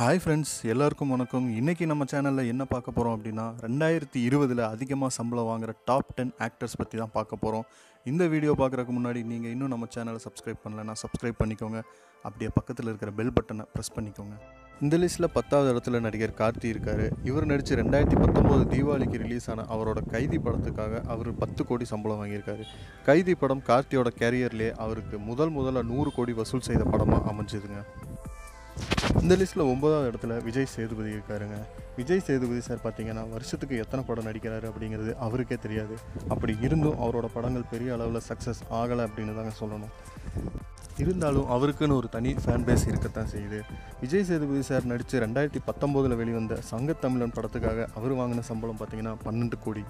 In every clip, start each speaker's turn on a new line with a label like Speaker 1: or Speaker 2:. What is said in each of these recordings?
Speaker 1: hi friends எல்லாருக்கும் வணக்கம் இன்றைக்கி நம்ம சேனலில் என்ன பார்க்க போகிறோம் அப்படின்னா ரெண்டாயிரத்தி இருபதில் அதிகமாக சம்பளம் வாங்குற டாப் டென் ஆக்டர்ஸ் பற்றி தான் பார்க்க போகிறோம் இந்த வீடியோ பார்க்குறதுக்கு முன்னாடி நீங்கள் இன்னும் நம்ம சேனலை சப்ஸ்கிரைப் பண்ணலன்னா சப்ஸ்கிரைப் பண்ணிக்கோங்க அப்படியே பக்கத்தில் இருக்கிற பெல் பட்டனை ப்ரெஸ் பண்ணிக்கோங்க இந்த லிஸ்ட்டில் பத்தாவது இடத்துல நடிகர் கார்த்தி இருக்கார் இவர் நடித்து ரெண்டாயிரத்தி பத்தொம்போது தீபாவளிக்கு ரிலீஸ் ஆன அவரோட கைதி படத்துக்காக அவர் பத்து கோடி சம்பளம் வாங்கியிருக்காரு கைதி படம் கார்த்தியோட கேரியர்லேயே அவருக்கு முதல் முதல்ல நூறு கோடி வசூல் செய்த படமாக அமைஞ்சதுங்க இந்த லிஸ்ட்டில் ஒன்பதாவது இடத்துல விஜய் சேதுபதி இருக்காருங்க விஜய் சேதுபதி சார் பார்த்தீங்கன்னா வருஷத்துக்கு எத்தனை படம் நடிக்கிறாரு அப்படிங்கிறது அவருக்கே தெரியாது அப்படி இருந்தும் அவரோட படங்கள் பெரிய அளவில் சக்ஸஸ் ஆகலை அப்படின்னு தாங்க சொல்லணும் இருந்தாலும் அவருக்குன்னு ஒரு தனி ஃபேன் பேஸ் இருக்கத்தான் செய்யுது விஜய் சேதுபதி சார் நடித்து ரெண்டாயிரத்தி பத்தொம்போதில் வெளிவந்த சங்கத்தமிழன் படத்துக்காக அவர் வாங்கின சம்பளம் பார்த்தீங்கன்னா பன்னெண்டு கோடி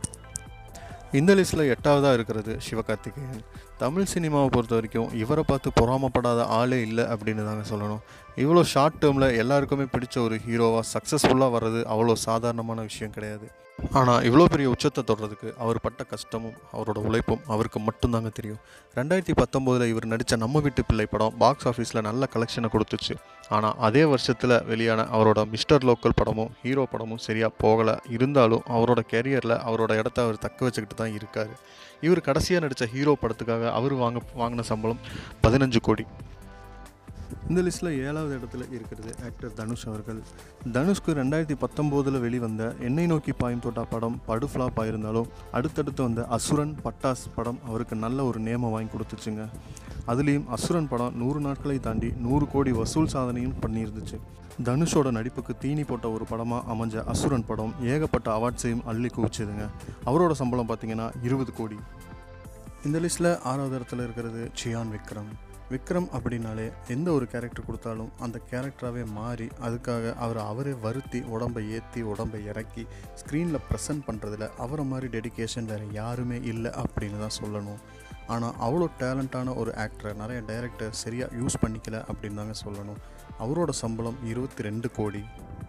Speaker 1: இந்த லிஸ்ட்டில் எட்டாவதாக இருக்கிறது சிவகார்த்திகேயன் தமிழ் சினிமாவை பொறுத்த வரைக்கும் இவரை பார்த்து பொறாமப்படாத ஆளே இல்லை அப்படின்னு தாங்க சொல்லணும் இவ்வளோ ஷார்ட் டேர்மில் எல்லாருக்குமே பிடிச்ச ஒரு ஹீரோவாக சக்ஸஸ்ஃபுல்லாக வர்றது அவ்வளோ சாதாரணமான விஷயம் கிடையாது ஆனால் இவ்வளோ பெரிய உச்சத்தை தொடுறதுக்கு அவர் பட்ட கஷ்டமும் அவரோட உழைப்பும் அவருக்கு மட்டும்தாங்க தெரியும் ரெண்டாயிரத்தி பத்தொம்போதில் இவர் நடித்த நம்ம வீட்டு பிள்ளை படம் பாக்ஸ் ஆஃபீஸில் நல்ல கலெக்ஷனை கொடுத்துச்சு ஆனால் அதே வருஷத்தில் வெளியான அவரோட மிஸ்டர் லோக்கல் படமும் ஹீரோ படமும் சரியாக போகலை இருந்தாலும் அவரோட கெரியரில் அவரோட இடத்த அவர் தக்க வச்சுக்கிட்டு தான் இருக்கார் இவர் கடைசியாக நடித்த ஹீரோ படத்துக்காக அவர் வாங்க வாங்கின சம்பளம் பதினஞ்சு கோடி இந்த லிஸ்ட்டில் ஏழாவது இடத்துல இருக்கிறது ஆக்டர் தனுஷ் அவர்கள் தனுஷ்க்கு ரெண்டாயிரத்தி பத்தொம்போதில் வெளிவந்த என்னை நோக்கி பாயும் தோட்டா படம் படு ஃப்ளாப் ஆயிருந்தாலும் அடுத்தடுத்து வந்த அசுரன் பட்டாஸ் படம் அவருக்கு நல்ல ஒரு நேமம் வாங்கி கொடுத்துச்சுங்க அதுலேயும் அசுரன் படம் நூறு நாட்களை தாண்டி நூறு கோடி வசூல் சாதனையும் பண்ணியிருந்துச்சு தனுஷோட நடிப்புக்கு தீனி போட்ட ஒரு படமாக அமைஞ்ச அசுரன் படம் ஏகப்பட்ட அவார்ட்ஸையும் அள்ளி குவிச்சதுங்க அவரோட சம்பளம் பார்த்தீங்கன்னா இருபது கோடி இந்த லிஸ்ட்டில் ஆறாவது இடத்துல இருக்கிறது சியான் விக்ரம் விக்ரம் அப்படின்னாலே எந்த ஒரு கேரக்டர் கொடுத்தாலும் அந்த கேரக்டராகவே மாறி அதுக்காக அவரை அவரே வருத்தி உடம்பை ஏற்றி உடம்பை இறக்கி ஸ்க்ரீனில் ப்ரெசென்ட் பண்ணுறதுல அவரை மாதிரி டெடிகேஷன் வேறு யாருமே இல்லை அப்படின்னு தான் சொல்லணும் ஆனால் அவ்வளோ டேலண்ட்டான ஒரு ஆக்டரை நிறைய டைரக்டர் சரியாக யூஸ் பண்ணிக்கல அப்படின்னு தாங்க சொல்லணும் அவரோட சம்பளம் இருபத்தி ரெண்டு கோடி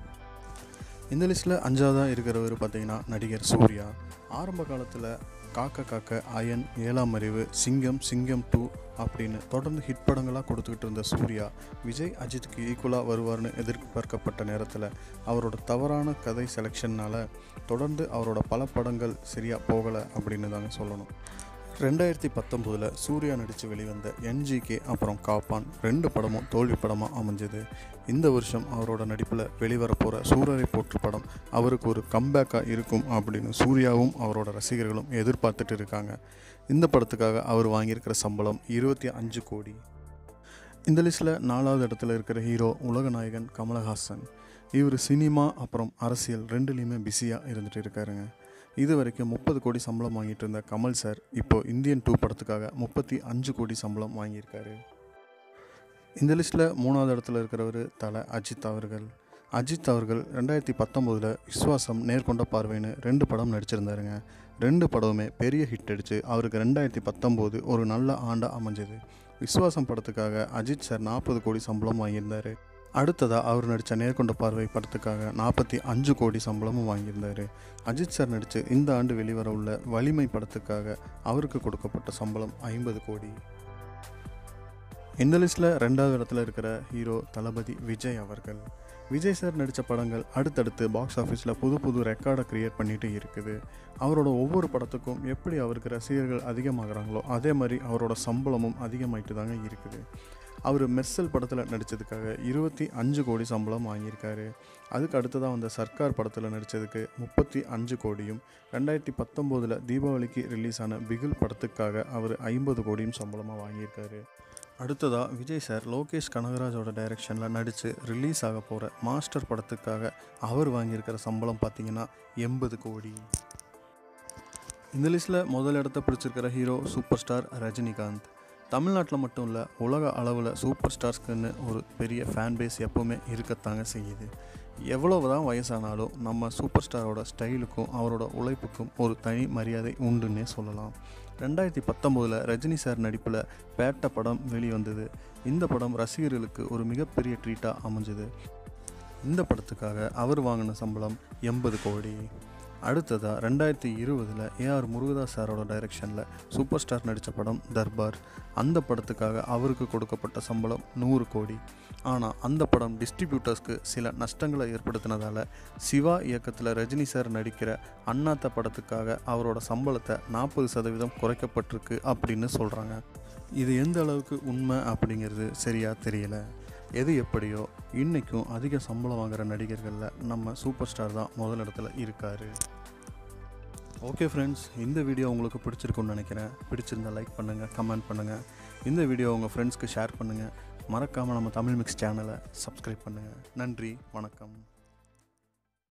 Speaker 1: இந்த லிஸ்ட்டில் அஞ்சாவதாக இருக்கிறவர் பார்த்தீங்கன்னா நடிகர் சூர்யா ஆரம்ப காலத்தில் காக்க காக்க அயன் ஏழாம் அறிவு சிங்கம் சிங்கம் டூ அப்படின்னு தொடர்ந்து ஹிட் படங்களாக கொடுத்துக்கிட்டு இருந்த சூர்யா விஜய் அஜித்துக்கு ஈக்குவலாக வருவார்னு எதிர்பார்க்கப்பட்ட நேரத்தில் அவரோட தவறான கதை செலெக்ஷன்னால் தொடர்ந்து அவரோட பல படங்கள் சரியாக போகலை அப்படின்னு தாங்க சொல்லணும் ரெண்டாயிரத்தி பத்தொம்போதில் சூர்யா நடித்து வெளிவந்த என்ஜிகே அப்புறம் காப்பான் ரெண்டு படமும் தோல்வி படமாக அமைஞ்சது இந்த வருஷம் அவரோட நடிப்பில் வெளிவரப்போகிற சூரரை போற்று படம் அவருக்கு ஒரு கம்பேக்காக இருக்கும் அப்படின்னு சூர்யாவும் அவரோட ரசிகர்களும் எதிர்பார்த்துட்டு இருக்காங்க இந்த படத்துக்காக அவர் வாங்கியிருக்கிற சம்பளம் இருபத்தி அஞ்சு கோடி இந்த லிஸ்ட்டில் நாலாவது இடத்துல இருக்கிற ஹீரோ உலகநாயகன் கமலஹாசன் இவர் சினிமா அப்புறம் அரசியல் ரெண்டுலேயுமே பிஸியாக இருந்துகிட்டு இருக்காருங்க இது வரைக்கும் முப்பது கோடி சம்பளம் வாங்கிட்டு இருந்த கமல் சார் இப்போது இந்தியன் டூ படத்துக்காக முப்பத்தி அஞ்சு கோடி சம்பளம் வாங்கியிருக்காரு இந்த லிஸ்ட்டில் மூணாவது இடத்துல இருக்கிறவர் தலை அஜித் அவர்கள் அஜித் அவர்கள் ரெண்டாயிரத்தி பத்தொம்போதில் விஸ்வாசம் நேர்கொண்ட பார்வைன்னு ரெண்டு படம் நடிச்சிருந்தாருங்க ரெண்டு படமுமே பெரிய ஹிட் அடித்து அவருக்கு ரெண்டாயிரத்தி பத்தொம்போது ஒரு நல்ல ஆண்டாக அமைஞ்சது விஸ்வாசம் படத்துக்காக அஜித் சார் நாற்பது கோடி சம்பளம் வாங்கியிருந்தார் அடுத்ததாக அவர் நடித்த நேர்கொண்ட பார்வை படத்துக்காக நாற்பத்தி அஞ்சு கோடி சம்பளமும் வாங்கியிருந்தார் அஜித் சார் நடித்து இந்த ஆண்டு வெளிவர உள்ள வலிமை படத்துக்காக அவருக்கு கொடுக்கப்பட்ட சம்பளம் ஐம்பது கோடி இந்த லிஸ்ட்டில் ரெண்டாவது இடத்துல இருக்கிற ஹீரோ தளபதி விஜய் அவர்கள் விஜய் சார் நடித்த படங்கள் அடுத்தடுத்து பாக்ஸ் ஆஃபீஸில் புது புது ரெக்கார்டை க்ரியேட் பண்ணிட்டு இருக்குது அவரோட ஒவ்வொரு படத்துக்கும் எப்படி அவருக்கு ரசிகர்கள் அதிகமாகறாங்களோ அதே மாதிரி அவரோட சம்பளமும் அதிகமாயிட்டு தாங்க இருக்குது அவர் மெர்சல் படத்தில் நடித்ததுக்காக இருபத்தி அஞ்சு கோடி சம்பளம் வாங்கியிருக்காரு அதுக்கு அடுத்ததாக வந்த சர்க்கார் படத்தில் நடித்ததுக்கு முப்பத்தி அஞ்சு கோடியும் ரெண்டாயிரத்தி பத்தொம்போதில் தீபாவளிக்கு ரிலீஸ் ஆன பிகில் படத்துக்காக அவர் ஐம்பது கோடியும் சம்பளமாக வாங்கியிருக்காரு அடுத்ததாக விஜய் சார் லோகேஷ் கனகராஜோட டைரக்ஷனில் நடித்து ரிலீஸ் ஆக போகிற மாஸ்டர் படத்துக்காக அவர் வாங்கியிருக்கிற சம்பளம் பார்த்தீங்கன்னா எண்பது கோடி இந்த லிஸ்ட்டில் முதல் இடத்த பிடிச்சிருக்கிற ஹீரோ சூப்பர் ஸ்டார் ரஜினிகாந்த் தமிழ்நாட்டில் மட்டும் இல்லை உலக அளவில் சூப்பர் ஸ்டார்ஸ்க்குன்னு ஒரு பெரிய ஃபேன் பேஸ் எப்போவுமே இருக்கத்தாங்க செய்யுது எவ்வளவு தான் வயசானாலும் நம்ம சூப்பர் ஸ்டாரோட ஸ்டைலுக்கும் அவரோட உழைப்புக்கும் ஒரு தனி மரியாதை உண்டுன்னே சொல்லலாம் ரெண்டாயிரத்தி பத்தொம்போதில் ரஜினி சார் நடிப்பில் பேட்ட படம் வெளிவந்தது இந்த படம் ரசிகர்களுக்கு ஒரு மிகப்பெரிய ட்ரீட்டாக அமைஞ்சது இந்த படத்துக்காக அவர் வாங்கின சம்பளம் எண்பது கோடி அடுத்ததாக ரெண்டாயிரத்தி இருபதில் ஏஆர் முருகதாஸ் சாரோட டைரக்ஷனில் சூப்பர் ஸ்டார் நடித்த படம் தர்பார் அந்த படத்துக்காக அவருக்கு கொடுக்கப்பட்ட சம்பளம் நூறு கோடி ஆனால் அந்த படம் டிஸ்ட்ரிபியூட்டர்ஸ்க்கு சில நஷ்டங்களை ஏற்படுத்தினதால் சிவா இயக்கத்தில் ரஜினி சார் நடிக்கிற அண்ணாத்த படத்துக்காக அவரோட சம்பளத்தை நாற்பது சதவீதம் குறைக்கப்பட்டிருக்கு அப்படின்னு சொல்கிறாங்க இது எந்த அளவுக்கு உண்மை அப்படிங்கிறது சரியாக தெரியல எது எப்படியோ இன்றைக்கும் அதிக சம்பளம் வாங்குகிற நடிகர்களில் நம்ம சூப்பர் ஸ்டார் தான் முதல் இடத்துல இருக்கார் ஓகே ஃப்ரெண்ட்ஸ் இந்த வீடியோ உங்களுக்கு பிடிச்சிருக்குன்னு நினைக்கிறேன் பிடிச்சிருந்தா லைக் பண்ணுங்கள் கமெண்ட் பண்ணுங்கள் இந்த வீடியோ உங்கள் ஃப்ரெண்ட்ஸ்க்கு ஷேர் பண்ணுங்கள் மறக்காமல் நம்ம தமிழ் மிக்ஸ் சேனலை சப்ஸ்கிரைப் பண்ணுங்கள் நன்றி வணக்கம்